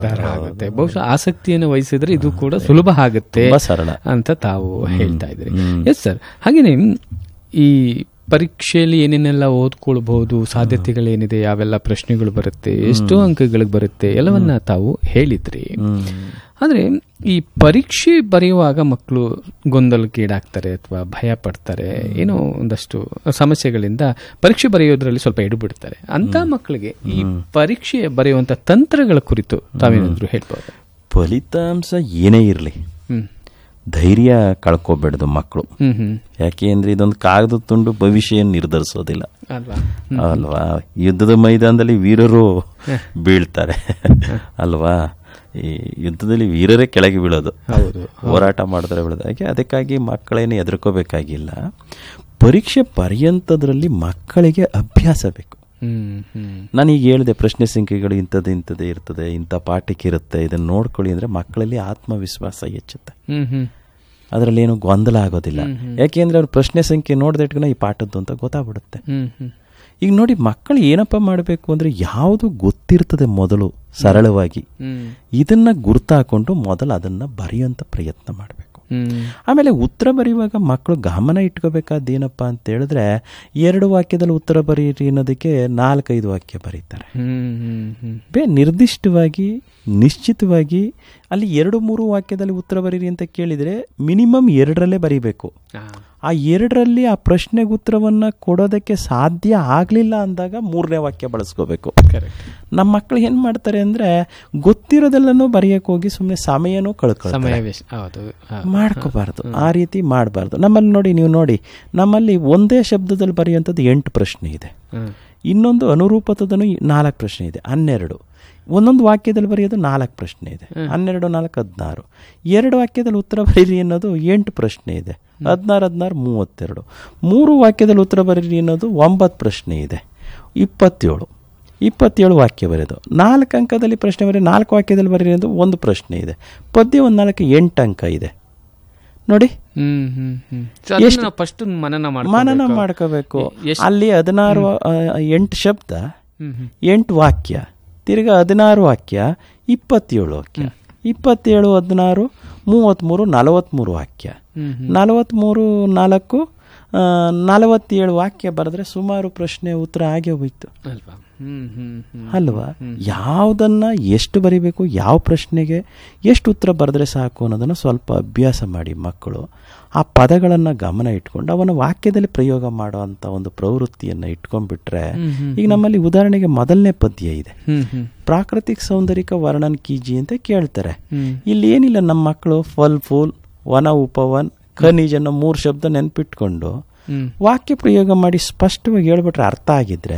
ಉದ್ಧಾರ ಆಗುತ್ತೆ ಬಹುಶಃ ಆಸಕ್ತಿಯನ್ನು ವಹಿಸಿದ್ರೆ ಇದು ಕೂಡ ಸುಲಭ ಆಗುತ್ತೆ ತುಂಬಾ ಸರಳ ಅಂತ ತಾವು ಹೇಳ್ತಾ ಇದ್ರಿ ಎಸ್ ಸರ್ ಹಾಗೇನೆ ಈ ಪರೀಕ್ಷೆಯಲ್ಲಿ ಏನೇನೆಲ್ಲ ಓದ್ಕೊಳ್ಬಹುದು ಸಾಧ್ಯತೆಗಳೇನಿದೆ ಯಾವೆಲ್ಲ ಪ್ರಶ್ನೆಗಳು ಬರುತ್ತೆ ಎಷ್ಟು ಅಂಕಗಳಿಗೆ ಬರುತ್ತೆ ಎಲ್ಲವನ್ನ ತಾವು ಹೇಳಿದ್ರಿ ಆದ್ರೆ ಈ ಪರೀಕ್ಷೆ ಬರೆಯುವಾಗ ಮಕ್ಕಳು ಗೊಂದಲಕ್ಕೀಡಾಗ್ತಾರೆ ಅಥವಾ ಭಯ ಪಡ್ತಾರೆ ಏನೋ ಒಂದಷ್ಟು ಸಮಸ್ಯೆಗಳಿಂದ ಪರೀಕ್ಷೆ ಬರೆಯೋದ್ರಲ್ಲಿ ಸ್ವಲ್ಪ ಎಡುಬಿಡ್ತಾರೆ ಅಂತ ಮಕ್ಕಳಿಗೆ ಈ ಪರೀಕ್ಷೆ ಬರೆಯುವಂತ ತಂತ್ರಗಳ ಕುರಿತು ತಾವೇನಾದ್ರು ಹೇಳ್ಬೋದು ಫಲಿತಾಂಶ ಏನೇ ಇರಲಿ ಹ್ಮ್ ಧೈರ್ಯ ಕಳ್ಕೊಬೇಡ್ದು ಮಕ್ಕಳು ಹ್ಮ್ ಹ್ಮ್ ಯಾಕೆ ಅಂದ್ರೆ ಇದೊಂದು ಕಾಗದ ತುಂಡು ಭವಿಷ್ಯ ನಿರ್ಧರಿಸೋದಿಲ್ಲ ಅಲ್ವಾ ಅಲ್ವಾ ಯುದ್ಧದ ಮೈದಾನದಲ್ಲಿ ವೀರರು ಬೀಳ್ತಾರೆ ಅಲ್ವಾ ಈ ಯುದ್ಧದಲ್ಲಿ ವೀರರೇ ಕೆಳಗೆ ಬೀಳೋದು ಹೌದು ಹೋರಾಟ ಮಾಡಿದ್ರೆ ಬೀಳೋದು ಹಾಗೆ ಅದಕ್ಕಾಗಿ ಮಕ್ಕಳೇನು ಹೆದರ್ಕೋಬೇಕಾಗಿಲ್ಲ ಪರೀಕ್ಷೆ ಪರ್ಯಂತದ್ರಲ್ಲಿ ಮಕ್ಕಳಿಗೆ ಅಭ್ಯಾಸ ಬೇಕು ಹ್ಮ್ ಹ್ಮ್ ನಾನೀಗ ಹೇಳಿದೆ ಪ್ರಶ್ನೆ ಸಂಖ್ಯೆಗಳು ಇಂಥದ್ದು ಇಂಥದ್ದೇ ಇರ್ತದೆ ಇಂಥ ಪಾಠಕ್ಕೆ ಇರುತ್ತೆ ಇದನ್ನು ನೋಡ್ಕೊಳ್ಳಿ ಅಂದರೆ ಮಕ್ಕಳಲ್ಲಿ ಆತ್ಮವಿಶ್ವಾಸ ಹೆಚ್ಚುತ್ತೆ ಹ್ಮ್ ಹ್ಮ್ ಅದರಲ್ಲಿ ಏನು ಗೊಂದಲ ಆಗೋದಿಲ್ಲ ಯಾಕೆಂದ್ರೆ ಅವ್ರು ಪ್ರಶ್ನೆ ಸಂಖ್ಯೆ ನೋಡಿದ ಇಟ್ಕೊಂಡು ಈ ಪಾಠದ್ದು ಅಂತ ಗೊತ್ತಾಗ್ಬಿಡುತ್ತೆ ಹ್ಮ್ ಹ್ಮ್ ಈಗ ನೋಡಿ ಮಕ್ಕಳು ಏನಪ್ಪ ಮಾಡಬೇಕು ಅಂದರೆ ಯಾವುದು ಗೊತ್ತಿರ್ತದೆ ಮೊದಲು ಸರಳವಾಗಿ ಹ್ಮ್ ಇದನ್ನ ಗುರ್ತಾಕೊಂಡು ಮೊದಲು ಅದನ್ನ ಬರೆಯುವಂಥ ಪ್ರಯತ್ನ ಮಾಡಬೇಕು ಹ್ಮ್ ಆಮೇಲೆ ಉತ್ತರ ಬರೆಯುವಾಗ ಮಕ್ಕಳು ಗಮನ ಇಟ್ಕೋಬೇಕಾದ ಏನಪ್ಪ ಅಂತ ಹೇಳಿದ್ರೆ ಎರಡು ವಾಕ್ಯದಲ್ಲಿ ಉತ್ತರ ಬರೀರಿ ಅನ್ನೋದಕ್ಕೆ ನಾಲ್ಕೈದು ವಾಕ್ಯ ಬರೀತಾರೆ ಹ್ಮ್ ಹ್ಮ್ ಹ್ಮ್ ಬೇ ನಿರ್ದಿಷ್ಟವಾಗಿ ನಿಶ್ಚಿತವಾಗಿ ಅಲ್ಲಿ ಎರಡು ಮೂರು ವಾಕ್ಯದಲ್ಲಿ ಉತ್ತರ ಬರೀರಿ ಅಂತ ಕೇಳಿದರೆ ಮಿನಿಮಮ್ ಎರಡರಲ್ಲೇ ಬರೀಬೇಕು ಆ, ಆ ಎರಡರಲ್ಲಿ ಆ ಪ್ರಶ್ನೆಗೆ ಉತ್ತರವನ್ನು ಕೊಡೋದಕ್ಕೆ ಸಾಧ್ಯ ಆಗಲಿಲ್ಲ ಅಂದಾಗ ಮೂರನೇ ವಾಕ್ಯ ಬಳಸ್ಕೋಬೇಕು correct. ನಮ್ಮ ಮಕ್ಕಳು ಏನು ಮಾಡ್ತಾರೆ ಅಂದರೆ ಗೊತ್ತಿರೋದೆಲ್ಲನೂ ಬರೆಯಕ್ಕೆ ಹೋಗಿ ಸುಮ್ಮನೆ ಸಮಯನೂ ಕಳ್ಕೊಳ್ತಾರೆ ಸಮಯ ವೇಸ್ಟ್ ಹೌದು ಆ, ಮಾಡ್ಕೋಬಾರ್ದು ಆ ರೀತಿ ಮಾಡಬಾರ್ದು ನಮ್ಮಲ್ಲಿ ನೋಡಿ ನೀವು ನೋಡಿ ನಮ್ಮಲ್ಲಿ ಒಂದೇ ಶಬ್ದದಲ್ಲಿ ಬರೆಯುವಂಥದ್ದು ಎಂಟು ಪ್ರಶ್ನೆ ಇದೆ ಹ್ಮ್. ಇನ್ನೊಂದು ಅನುರೂಪತದನು ನಾಲ್ಕು ಪ್ರಶ್ನೆ ಇದೆ ಹನ್ನೆರಡು ಒಂದೊಂದು ವಾಕ್ಯದಲ್ಲಿ ಬರೆಯೋದು ನಾಲ್ಕು ಪ್ರಶ್ನೆ ಇದೆ ಹನ್ನೆರಡು ನಾಲ್ಕು ಹದಿನಾರು ಎರಡು ವಾಕ್ಯದಲ್ಲಿ ಉತ್ತರ ಬರೀರಿ ಅನ್ನೋದು ಎಂಟು ಪ್ರಶ್ನೆ ಇದೆ ಹದಿನಾರು ಹದಿನಾರು ಮೂವತ್ತೆರಡು ಮೂರು ವಾಕ್ಯದಲ್ಲಿ ಉತ್ತರ ಬರೀರಿ ಅನ್ನೋದು ಒಂಬತ್ತು ಪ್ರಶ್ನೆ ಇದೆ ಇಪ್ಪತ್ತೇಳು ಇಪ್ಪತ್ತೇಳು ವಾಕ್ಯ ಬರೆಯೋದು ನಾಲ್ಕು ಅಂಕದಲ್ಲಿ ಪ್ರಶ್ನೆ ಬರೀ ನಾಲ್ಕು ವಾಕ್ಯದಲ್ಲಿ ಬರೀರಿ ಅನ್ನೋದು ಒಂದು ಪ್ರಶ್ನೆ ಇದೆ ಪದ್ಯ ಒಂದು ನಾಲ್ಕು ಎಂಟು ಅಂಕ ಇದೆ ನೋಡಿ ಹ್ಮ್ ಹ್ಮ್ ಹ್ಮ್ So ಅದನ್ನ ನಾವು ಫಸ್ಟ್ ಮನನ ಮಾಡ್ಕೊಬೇಕು. ಮನನ ಮಾಡ್ಕೋಬೇಕು ಎಷ್ಟ್- ಅಲ್ಲಿ ಹದಿನಾರು ಆ, ಎಂಟು ಶಬ್ದ ಹ್ಮ್ ಹ್ಮ್ ಎಂಟು ವಾಕ್ಯ ತಿರ್ಗಾ ಹದಿನಾರು ವಾಕ್ಯ ಇಪ್ಪತ್ತೇಳು ವಾಕ್ಯ ಇಪ್ಪತ್ತೇಳು ಹದಿನಾರು ಮೂವತ್ತ್ಮೂರು ನಲವತ್ತ್ಮೂರು ವಾಕ್ಯ ಹ್ಮ್ ನಲವತ್ತ್ಮೂರು ನಾಲ್ಕು ಆ, ನಲವತ್ತೇಳು ವಾಕ್ಯ ಬರೆದ್ರೆ ಸುಮಾರು ಪ್ರಶ್ನೆ ಉತ್ತರ ಆಗೇ ಹೋಯ್ತು ಅಲ್ವಾ ಹ್ಮ್ ಹ್ಮ್ ಹ್ಮ್ ಅಲ್ವಾ ಯಾವುದನ್ನ ಎಷ್ಟು ಬರಿಬೇಕು ಯಾವ ಪ್ರಶ್ನೆಗೆ ಎಷ್ಟು ಉತ್ತರ ಬರೆದ್ರೆ ಸಾಕು ಅನ್ನೋದನ್ನು ಸ್ವಲ್ಪ ಅಭ್ಯಾಸ ಮಾಡಿ ಮಕ್ಕಳು ಆ ಪದಗಳನ್ನು ಗಮನ ಇಟ್ಕೊಂಡು ಅವನ ವಾಕ್ಯದಲ್ಲಿ ಪ್ರಯೋಗ ಮಾಡುವಂಥ ಒಂದು ಪ್ರವೃತ್ತಿಯನ್ನು ಇಟ್ಕೊಂಡ್ಬಿಟ್ರೆ ಈಗ ನಮ್ಮಲ್ಲಿ ಉದಾಹರಣೆಗೆ ಮೊದಲನೇ ಪದ್ಯ ಇದೆ ಹ್ಮ್ ಹ್ಮ್ ಪ್ರಾಕೃತಿಕ ಸೌಂದರ್ಯಕ ವರ್ಣನ್ ಕೀಜಿ ಅಂತ ಕೇಳ್ತಾರೆ ಹ್ಮ್ ಇಲ್ಲಿ ಏನಿಲ್ಲ ನಮ್ಮ ಮಕ್ಕಳು ಫಲ್ ಫೂಲ್ ವನ ಉಪವನ್ ಖನಿಜ್ ಅನ್ನೋ ಮೂರು ಶಬ್ದ ನೆನ್ಪಿಟ್ಕೊಂಡು ಹ್ಮ್ ವಾಕ್ಯ ಪ್ರಯೋಗ ಮಾಡಿ ಸ್ಪಷ್ಟವಾಗಿ ಹೇಳ್ಬಿಟ್ರೆ ಅರ್ಥ ಆಗಿದ್ರೆ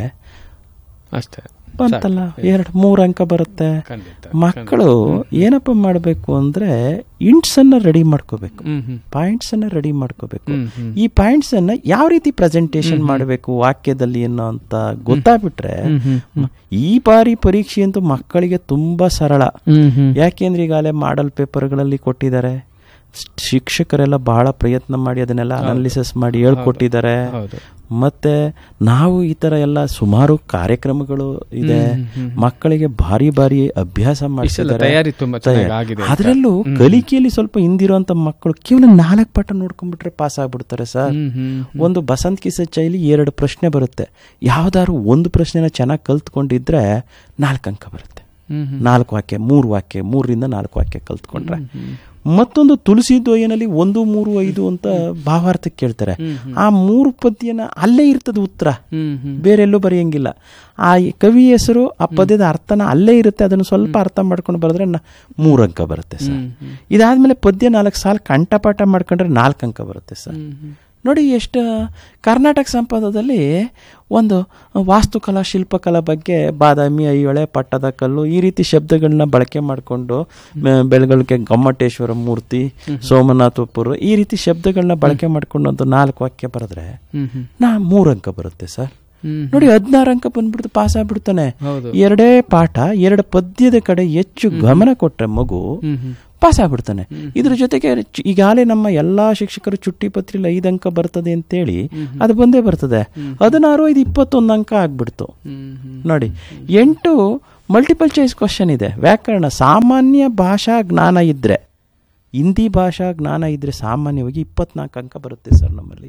ಅಷ್ಟೇ ಬಂತಲ್ಲ ಎರಡು ಮೂರು ಅಂಕ ಬರುತ್ತೆ ಖಂಡಿತ ಮಕ್ಕಳು ಏನಪ್ಪ ಮಾಡಬೇಕು ಅಂದ್ರೆ ಇಂಟ್ಸ್ ಅನ್ನ ರೆಡಿ ಮಾಡ್ಕೋಬೇಕು ಹ್ಮ್ ಹ್ಮ್ ಪಾಯಿಂಟ್ಸ್ ಅನ್ನ ರೆಡಿ ಮಾಡ್ಕೋಬೇಕು ಹ್ಮ್ ಹ್ಮ್ ಈ ಪಾಯಿಂಟ್ಸ್ ಅನ್ನ ಯಾವ ರೀತಿ ಪ್ರೆಸೆಂಟೇಶನ್ ಮಾಡಬೇಕು ವಾಕ್ಯದಲ್ಲಿ ಅನ್ನೋ ಅಂತ ಗೊತ್ತಾಗ್ಬಿಟ್ರೆ ಹ್ಮ್ ಹ್ಮ್ ಈ ಬಾರಿ ಪರೀಕ್ಷೆ ಅಂತೂ ಮಕ್ಕಳಿಗೆ ತುಂಬಾ ಸರಳ ಹ್ಮ್ ಹ್ಮ್ ಯಾಕೆಂದ್ರೆ ಈಗಾಗಲೇ ಮಾಡಲ್ ಪೇಪರ್ಗಳಲ್ಲಿ ಕೊಟ್ಟಿದ್ದಾರೆ ಶಿಕ್ಷಕರೆಲ್ಲ ಬಹಳ ಪ್ರಯತ್ನ ಮಾಡಿ ಅದನ್ನೆಲ್ಲ ಅನಾಲಿಸಿಸ್ ಮಾಡಿ ಹೇಳ್ಕೊಟ್ಟಿದ್ದಾರೆ ಹೌದು ಮತ್ತೆ ನಾವು ಈ ತರ ಎಲ್ಲ ಸುಮಾರು ಕಾರ್ಯಕ್ರಮಗಳು ಇದೆ ಮಕ್ಕಳಿಗೆ ಭಾರಿ ಭಾರಿ ಅಭ್ಯಾಸ ಮಾಡಿಸಿದ್ದಾರೆ ತಯಾರಿ ತುಂಬಾ ಚೆನ್ನಾಗಿ ಆಗಿದೆ ಅದರಲ್ಲೂ ಕಲಿಕೆಯಲ್ಲಿ ಸ್ವಲ್ಪ ಹಿಂದಿರುವಂತ ಮಕ್ಕಳು ಕೇವಲ ನಾಲ್ಕು ಪಾಠ ನೋಡ್ಕೊಂಡ್ಬಿಟ್ರೆ ಪಾಸ್ ಆಗ್ಬಿಡ್ತಾರೆ ಸರ್ ಹ್ಮ್ ಹ್ಮ್ ಒಂದು ಬಸಂತ್ ಕಿಸ ಚೈಲಿ ಎರಡು ಪ್ರಶ್ನೆ ಬರುತ್ತೆ ಯಾವ್ದಾದ್ರು ಒಂದು ಪ್ರಶ್ನೆನ ಚೆನ್ನಾಗಿ ಕಲ್ತ್ಕೊಂಡಿದ್ರೆ ನಾಲ್ಕು ಅಂಕ ಬರುತ್ತೆ ಹ್ಮ್ ನಾಲ್ಕು ವಾಕ್ಯ ಮೂರು ವಾಕ್ಯ ಮೂರರಿಂದ ನಾಲ್ಕು ವಾಕ್ಯ ಕಲ್ತ್ಕೊಂಡ್ರೆ ಮತ್ತೊಂದು ತುಳಸಿ ದ್ವಯನಲ್ಲಿ ಒಂದು ಮೂರು ಐದು ಅಂತ ಭಾವಾರ್ಥಕ್ಕೆ ಕೇಳ್ತಾರೆ ಆ ಮೂರು ಪದ್ಯನ ಅಲ್ಲೇ ಇರ್ತದೆ ಉತ್ತರ ಹ್ಮ್ ಹ್ಮ್ ಬೇರೆಲ್ಲೂ ಬರೆಯಂಗಿಲ್ಲ ಆ ಕವಿ ಹೆಸರು ಆ ಪದ್ಯದ ಅರ್ಥನ ಅಲ್ಲೇ ಇರುತ್ತೆ ಅದನ್ನು ಸ್ವಲ್ಪ ಅರ್ಥ ಮಾಡ್ಕೊಂಡು ಬರೆದ್ರೆ ನ- ಮೂರು ಅಂಕ ಬರುತ್ತೆ ಸರ್ ಇದಾದ್ಮೇಲೆ ಪದ್ಯ ನಾಲ್ಕು ಸಾಲ ಕಂಠಪಾಠ ಮಾಡ್ಕೊಂಡ್ರೆ ನಾಲ್ಕು ಅಂಕ ಬರುತ್ತೆ ಸರ್ ನೋಡಿ ಎಷ್ಟು ಕರ್ನಾಟಕ ಸಂಪದದಲ್ಲಿ ಒಂದು ವಾಸ್ತುಕಲಾ ಶಿಲ್ಪಕಲಾ ಬಗ್ಗೆ ಬಾದಾಮಿ ಐಹೊಳೆ ಪಟ್ಟದ ಕಲ್ಲು ಈ ರೀತಿ ಶಬ್ದಗಳನ್ನ ಬಳಕೆ ಮಾಡಿಕೊಂಡು ಬೆಳಗಳಿಗೆ ಗೊಮ್ಮಟೇಶ್ವರ ಮೂರ್ತಿ ಸೋಮನಾಥಪುರ ಈ ರೀತಿ ಶಬ್ದಗಳನ್ನ ಬಳಕೆ ಮಾಡ್ಕೊಂಡು ಒಂದು ನಾಲ್ಕು ವಾಕ್ಯ ಬರೆದ್ರೆ ಹ್ಮ್ ಹ್ಮ್ ನಾ ಮೂರು ಅಂಕ ಬರುತ್ತೆ ಸರ್ ಹ್ಮ್ ನೋಡಿ ಹದಿನಾರು ಅಂಕ ಬಂದ್ಬಿಡ್ತು ಪಾಸ್ ಆಗ್ಬಿಡ್ತಾನೆ ಹೌದು ಎರಡೇ ಪಾಠ ಎರಡು ಪದ್ಯದ ಕಡೆ ಹೆಚ್ಚು ಗಮನ ಕೊಟ್ರೆ ಮಗು ಹ್ಮ್ ಹ್ಮ್ ಪಾಸ್ ಆಗ್ಬಿಡ್ತಾನೆ ಇದ್ರ ಜೊತೆಗೆ ಚು- ಈಗಾಗಲೇ ನಮ್ಮ ಎಲ್ಲಾ ಶಿಕ್ಷಕರು ಚುಟ್ಟಿ ಪತ್ರಿಲಿ ಐದು ಅಂಕ ಬರ್ತದೆ ಅಂತೇಳಿ ಅದು ಬಂದೇ ಬರ್ತದೆ ಹದಿನಾರು ಐದು ಇಪ್ಪತ್ತೊಂದು ಅಂಕ ಆಗ್ಬಿಡ್ತು ಹ್ಮ್ ಹ್ಮ್ ನೋಡಿ ಎಂಟು ಮಲ್ಟಿಪಲ್ ಚಾಯ್ಸ್ ಕ್ವಶನ್ ಇದೆ ವ್ಯಾಕರಣ ಸಾಮಾನ್ಯ ಭಾಷಾ ಜ್ಞಾನ ಇದ್ದರೆ ಹಿಂದಿ ಭಾಷಾ ಜ್ಞಾನ ಇದ್ದರೆ ಸಾಮಾನ್ಯವಾಗಿ ಇಪ್ಪತ್ನಾಲ್ಕು ಅಂಕ ಬರುತ್ತೆ ಸರ್ ನಮ್ಮಲ್ಲಿ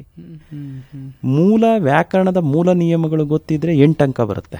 ಮೂಲ ವ್ಯಾಕರಣದ ಮೂಲ ನಿಯಮಗಳು ಗೊತ್ತಿದ್ರೆ ಎಂಟು ಅಂಕ ಬರುತ್ತೆ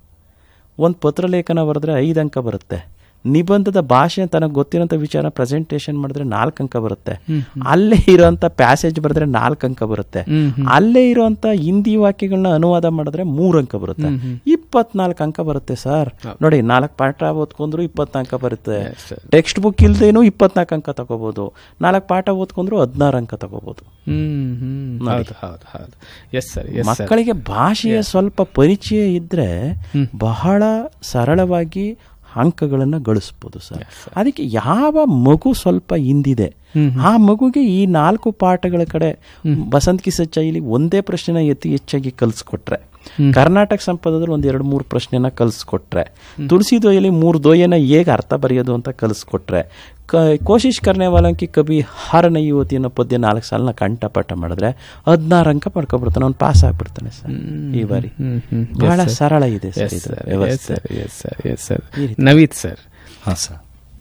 ಒಂದು ಪತ್ರಲೇಖನ ಬರೆದ್ರೆ ಐದು ಅಂಕ ಬರುತ್ತೆ ನಿಬಂಧದ ಭಾಷೆ ತನಗೆ ಗೊತ್ತಿರೋಂಥ ವಿಚಾರ ಪ್ರೆಸೆಂಟೇಷನ್ ಮಾಡಿದ್ರೆ ನಾಲ್ಕು ಅಂಕ ಬರುತ್ತೆ ಅಲ್ಲೇ ಇರೋಂಥ ಪ್ಯಾಸೇಜ್ ಬರೆದ್ರೆ ನಾಲ್ಕು ಅಂಕ ಬರುತ್ತೆ ಅಲ್ಲೇ ಇರೋಂಥ ಹಿಂದಿ ವಾಕ್ಯಗಳನ್ನ ಅನುವಾದ ಮಾಡಿದ್ರೆ ಮೂರು ಅಂಕ ಬರುತ್ತೆ ಇಪ್ಪತ್ನಾಲ್ಕು ಅಂಕ ಬರುತ್ತೆ ಸರ್ ನೋಡಿ ನಾಲ್ಕು ಪಾಠ ಓದ್ಕೊಂಡ್ರು ಇಪ್ಪತ್ನಾಲ್ಕು ಅಂಕ ಬರುತ್ತೆ ಟೆಕ್ಸ್ಟ್ ಬುಕ್ ಇಲ್ದೇನು ಇಪ್ಪತ್ನಾಲ್ಕು ಅಂಕ ತಗೋಬಹುದು ನಾಲ್ಕು ಪಾಠ ಓದ್ಕೊಂಡ್ರು ಹದಿನಾರು ಅಂಕ ತಗೋಬಹುದು ಹ್ಮ್ ಹ್ಮ್ ಹೌದು ಹೌದು ಹೌದು ಎಸ್ ಸರ್ ಎಸ್ ಸರ್ ಮಕ್ಕಳಿಗೆ ಭಾಷೆಯ ಸ್ವಲ್ಪ ಪರಿಚಯ ಇದ್ರೆ ಬಹಳ ಸರಳವಾಗಿ ಅಂಕಗಳನ್ನು ಗಳಿಸ್ಬೋದು ಸರ್ ಅದಕ್ಕೆ ಯಾವ ಮಗು ಸ್ವಲ್ಪ ಹಿಂದಿದೆ ಆ ಮಗುಗೆ ಈ ನಾಲ್ಕು ಪಾಠಗಳ ಕಡೆ ಬಸಂತ್ ಕಿ ಸಚ್ಚಾಯಿಲಿ ಒಂದೇ ಪ್ರಶ್ನೆನ ಎತ್ತಿ ಹೆಚ್ಚಾಗಿ ಕಲಿಸ್ಕೊಟ್ರೆ ಕರ್ನಾಟಕ ಸಂಪದದಲ್ಲಿ ಒಂದ್ ಎರಡು ಮೂರು ಪ್ರಶ್ನೆನ ಕಲಿಸ್ಕೊಟ್ರೆ ತುಳಸಿ ದೊಯ್ಯಲ್ಲಿ ಮೂರು ದೊಯ್ಯನ ಹೇಗೆ ಅರ್ಥ ಬರೆಯೋದು ಅಂತ ಕಲಿಸ್ಕೊಟ್ರೆ ಕ ಕೋಶಿಶ್ ಕರ್ನೆವಾಲಂಕಿ ಕವಿ ಹಾರನ ಯುವತಿ ಅನ್ನೋ ಪದ್ಯ ನಾಲ್ಕು ಸಾಲನ ಕಂಠಪಾಠ ಮಾಡಿದ್ರೆ ಹದಿನಾರು ಅಂಕ ಪಡ್ಕೊಬಿಡ್ತಾನೆ ಅವ್ನು ಪಾಸ್ ಆಗ್ಬಿಡ್ತಾನೆ ಸರ್ ಈ ಬಾರಿ ಹ್ಮ್ ಹ್ಮ್ ಬಹಳ ಸರಳ ಇದೆ ಸರ್ ಎಸ್ ಇದು ಸರ್ ಎಸ್ ವ್ಯವಸ್ಥೆ sir yes sir yes sir Naveeth sir ಹಾಂ ಸರ್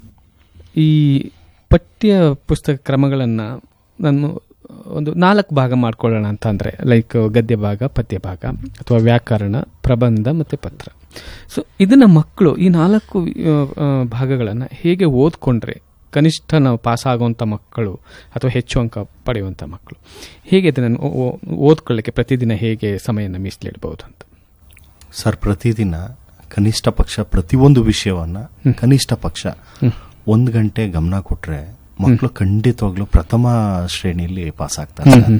ಈ ಪಠ್ಯ ಪುಸ್ತಕ ಕ್ರಮಗಳನ್ನು ನಾನು ಒಂದು ನಾಲ್ಕು ಭಾಗ ಮಾಡ್ಕೊಳ್ಳೋಣ ಅಂತ ಅಂದರೆ ಲೈಕ್ ಗದ್ಯ ಭಾಗ ಪದ್ಯ ಭಾಗ ಅಥವಾ ವ್ಯಾಕರಣ ಪ್ರಬಂಧ ಮತ್ತು ಪತ್ರ ಸೊ ಇದನ್ನು ಮಕ್ಕಳು ಈ ನಾಲ್ಕು ಭಾಗಗಳನ್ನು ಹೇಗೆ ಓದ್ಕೊಂಡ್ರೆ ಕನಿಷ್ಠ ನಾವು ಪಾಸ್ ಆಗುವಂಥ ಮಕ್ಕಳು ಅಥವಾ ಹೆಚ್ಚು ಅಂಕ ಪಡೆಯುವಂಥ ಮಕ್ಕಳು ಹೇಗೆ ಇದನ್ನು ಓ- ಓ- ಓದ್ಕೊಳ್ಳಿಕ್ಕೆ ಪ್ರತಿದಿನ ಹೇಗೆ ಸಮಯನ ಮೀಸಲಿಡ್ಬೋದು ಅಂತ ಸರ್ ಪ್ರತಿದಿನ ಕನಿಷ್ಠ ಪಕ್ಷ ಪ್ರತಿಯೊಂದು ವಿಷಯವನ್ನ ಕನಿಷ್ಠ ಪಕ್ಷ ಒಂದು ಗಂಟೆ ಗಮನ ಕೊಟ್ರೆ ಮಕ್ಕಳು ಖಂಡಿತವಾಗ್ಲೂ ಪ್ರಥಮ ಶ್ರೇಣಿಯಲ್ಲಿ ಪಾಸ್ ಆಗ್ತಾರೆ ಸರ್.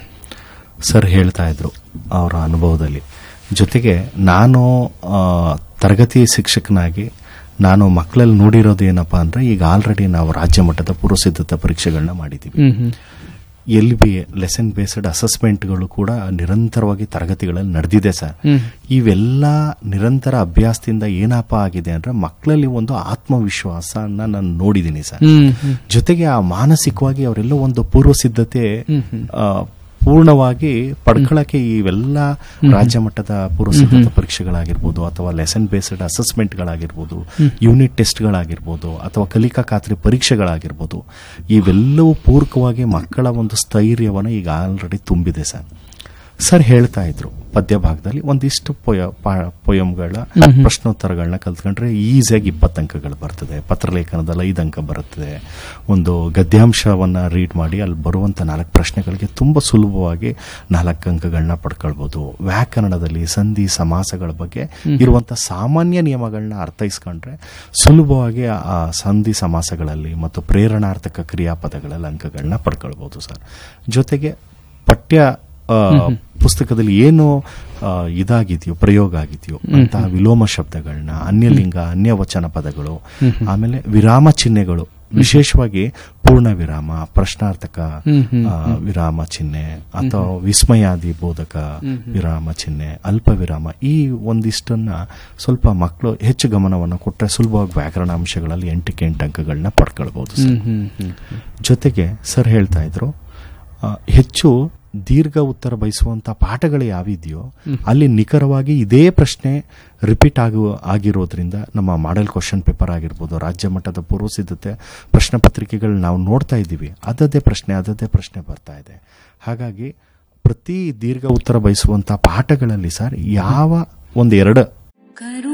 ಸರ್ ಹೇಳ್ತಾ ಇದ್ರು ಅವರ ಅನುಭವದಲ್ಲಿ ಜೊತೆಗೆ ನಾನು ಆ, ತರಗತಿ ಶಿಕ್ಷಕನಾಗಿ ನಾನು ಮಕ್ಕಳಲ್ಲಿ ನೋಡಿರೋದು ಏನಪ್ಪಾ ಅಂದ್ರೆ ಈಗ ಆಲ್ರೆಡಿ ನಾವು ರಾಜ್ಯ ಮಟ್ಟದ ಪೂರ್ವ ಸಿದ್ಧತಾ ಪರೀಕ್ಷೆಗಳನ್ನ ಮಾಡಿದ್ದೀವಿ ಹ್ಮ್ ಹ್ಮ್ ಎಲ್ ಬಿ ಲೆಸನ್ ಬೇಸ್ಡ್ ಅಸೆಸ್ಮೆಂಟ್ಗಳು ಕೂಡ ನಿರಂತರವಾಗಿ ತರಗತಿಗಳಲ್ಲಿ ನಡೆದಿದೆ ಸರ್ ಇವೆಲ್ಲ ನಿರಂತರ ಅಭ್ಯಾಸದಿಂದ ಏನಪ್ಪ ಆಗಿದೆ ಅಂದ್ರೆ ಮಕ್ಕಳಲ್ಲಿ ಒಂದು ಆತ್ಮವಿಶ್ವಾಸನ ನಾನು ನೋಡಿದ್ದೀನಿ ಸರ್ ಹ್ಮ್ ಹ್ಮ್ ಜೊತೆಗೆ ಆ ಮಾನಸಿಕವಾಗಿ ಅವರೆಲ್ಲ ಒಂದು ಪೂರ್ವ ಸಿದ್ಧತೆ ಆ, ಪೂರ್ಣವಾಗಿ ಪಡ್ಕೊಳ್ಳಕ್ಕೆ ಇವೆಲ್ಲ ರಾಜ್ಯ ಮಟ್ಟದ ಪೂರ್ವ ಸಿದ್ಧತಾ ಪರೀಕ್ಷೆಗಳಾಗಿರ್ಬೋದು ಅಥವಾ ಲೆಸನ್ ಬೇಸ್ಡ್ ಅಸೆಸ್ಮೆಂಟ್ಗಳಾಗಿರ್ಬೋದು ಯೂನಿಟ್ ಟೆಸ್ಟ್ಗಳಾಗಿರ್ಬೋದು ಅಥವಾ ಕಲಿಕಾ ಖಾತ್ರಿ ಪರೀಕ್ಷೆಗಳಾಗಿರ್ಬೋದು ಇವೆಲ್ಲವೂ ಪೂರಕವಾಗಿ ಮಕ್ಕಳ ಒಂದು ಸ್ಥೈರ್ಯವನ್ನು ಈಗ ಆಲ್ರೆಡಿ ತುಂಬಿದೆ ಸರ್ ಸರ್ ಹೇಳ್ತಾ ಇದ್ರು ಪದ್ಯ ಭಾಗದಲ್ಲಿ ಒಂದಿಷ್ಟು ಪೊಯ ಪೊಯಮ್ಗಳ ಪ್ರಶ್ನೋತ್ತರಗಳನ್ನ ಕಲ್ತ್ಕೊಂಡ್ರೆ ಈಸಿಯಾಗಿ ಇಪ್ಪತ್ತು ಅಂಕಗಳು ಬರ್ತದೆ ಪತ್ರಲೇಖನದಲ್ಲಿ ಐದು ಅಂಕ ಬರುತ್ತದೆ ಒಂದು ಗದ್ಯಾಂಶವನ್ನ ರೀಡ್ ಮಾಡಿ ಅಲ್ಲಿ ಬರುವಂತ ನಾಲ್ಕು ಪ್ರಶ್ನೆಗಳಿಗೆ ತುಂಬಾ ಸುಲಭವಾಗಿ ನಾಲ್ಕು ಅಂಕಗಳನ್ನ ಪಡ್ಕೊಳ್ಬಹುದು ವ್ಯಾಕರಣದಲ್ಲಿ ಸಂಧಿ ಸಮಾಸಗಳ ಬಗ್ಗೆ ಇರುವಂತ ಸಾಮಾನ್ಯ ನಿಯಮಗಳನ್ನ ಅರ್ಥೈಸ್ಕೊಂಡ್ರೆ ಸುಲಭವಾಗಿ ಆ ಸಂಧಿ ಸಮಾಸಗಳಲ್ಲಿ ಮತ್ತು ಪ್ರೇರಣಾರ್ಥಕ ಕ್ರಿಯಾಪದಗಳಲ್ಲಿ ಅಂಕಗಳನ್ನ ಪಡ್ಕೊಳ್ಬಹುದು ಸರ್ ಜೊತೆಗೆ ಪಠ್ಯ ಆ, ಪುಸ್ತಕದಲ್ಲಿ ಏನು ಆ, ಇದಾಗಿದೆಯೋ ಪ್ರಯೋಗ ಆಗಿದೆಯೋ ಅಂತಹ ವಿಲೋಮ ಶಬ್ದಗಳನ್ನ ಅನ್ಯಲಿಂಗ ಅನ್ಯವಚನ ಪದಗಳು ಆಮೇಲೆ ವಿರಾಮ ಚಿಹ್ನೆಗಳು ವಿಶೇಷವಾಗಿ ಪೂರ್ಣ ವಿರಾಮ ಪ್ರಶ್ನಾರ್ಥಕ ಆ, ವಿರಾಮ ಚಿಹ್ನೆ ಅಥವಾ ವಿಸ್ಮಯಾದಿ ಬೋಧಕ ವಿರಾಮ ಚಿಹ್ನೆ ಅಲ್ಪ ವಿರಾಮ ಈ ಒಂದಿಷ್ಟನ್ನ ಸ್ವಲ್ಪ ಮಕ್ಕಳು ಹೆಚ್ಚು ಗಮನವನ್ನು ಕೊಟ್ಟರೆ ಸುಲಭವಾಗಿ ವ್ಯಾಕರಣ ಅಂಶಗಳಲ್ಲಿ ಎಂಟಕ್ಕೆ ಎಂಟು ಅಂಕಗಳನ್ನ ಪಡ್ಕೊಳ್ಬಹುದು ಸರ್ ಹ್ಮ್ ಹ್ಮ್ ಹ್ಮ್ ಜೊತೆಗೆ ಸರ್ ಹೇಳ್ತಾ ಇದ್ರು ಆ, ಹೆಚ್ಚು ದೀರ್ಘ ಉತ್ತರ ಬಯಸುವಂತ ಪಾಠಗಳು ಯಾವಿದೆಯೋ ಅಲ್ಲಿ ನಿಖರವಾಗಿ ಇದೇ ಪ್ರಶ್ನೆ ರಿಪೀಟ್ ಆಗುವ ಆಗಿರೋದ್ರಿಂದ ನಮ್ಮ ಮಾಡೆಲ್ ಕ್ವಶನ್ ಪೇಪರ್ ಆಗಿರ್ಬೋದು ರಾಜ್ಯ ಮಟ್ಟದ ಪೂರ್ವ ಸಿದ್ಧತೆ ಪ್ರಶ್ನೆ ಪತ್ರಿಕೆಗಳು ನಾವು ನೋಡ್ತಾ ಇದ್ದೀವಿ ಅದದೇ ಪ್ರಶ್ನೆ ಅದದೇ ಪ್ರಶ್ನೆ ಬರ್ತಾ ಇದೆ ಹಾಗಾಗಿ ಪ್ರತಿ ದೀರ್ಘ ಉತ್ತರ ಬಯಸುವಂತ ಪಾಠಗಳಲ್ಲಿ ಸರ್ ಯಾವ ಒಂದು ಎರಡು